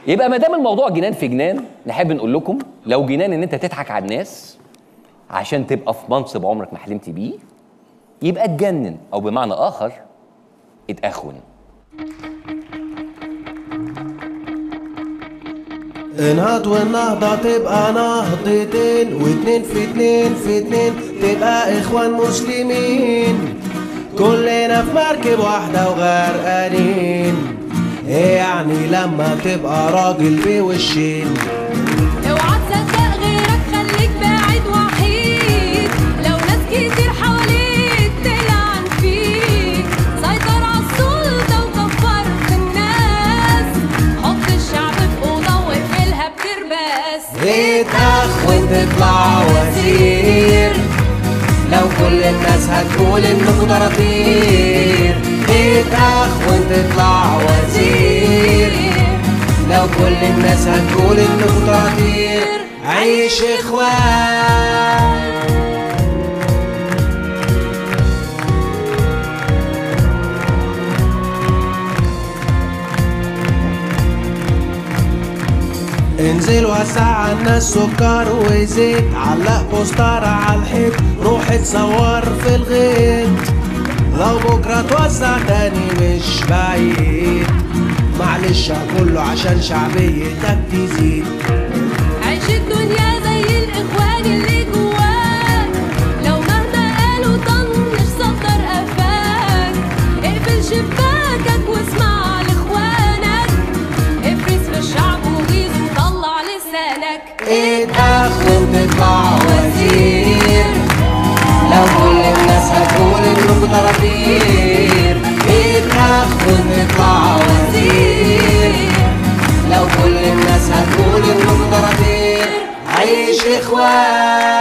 يبقى ما دام الموضوع جنان في جنان نحب نقول لكم لو جنان ان انت تضحك على الناس عشان تبقى في منصب عمرك ما حلمت بيه يبقى اتجنن او بمعنى اخر اتأخون انهض والنهضة تبقى نهضتين واتنين في اتنين في اتنين تبقى اخوان مسلمين كلنا في مركب واحدة وغرقانين ايه يعني لما تبقى راجل بوشين اوعى تصدق غيرك خليك بعيد وحيد لو ناس كتير حواليك تلعن فيك سيطر على السلطة وكفر في الناس حط الشعب في أوضة واقفلها بترباس اتأخ وتطلع وزير لو كل الناس هتقول انكوا طراطير اتأخ وتطلع وزير لو كل الناس هتقول انكوا طراطير عيش اخوان انزل وسع على الناس سكر وزيت علق بوستر على الحيط روح اتصور في الغيط لو بكره توزع تاني مش بعيد معلش كله عشان شعبيتك تزيد عيش الدنيا زي الإخوان اللي جواك لو مهما قالوا طنش صدر قفاك اقفل شباكك واسمع لإخوانك افرز في الشعب وغيظ وطلع لسانك اتأخ وتطلع وزير لو كل الناس هتقول انكوا طراطير اتأخ وتطلع وزير لو كل الناس هتقول انكوا طراطير عيش اخوان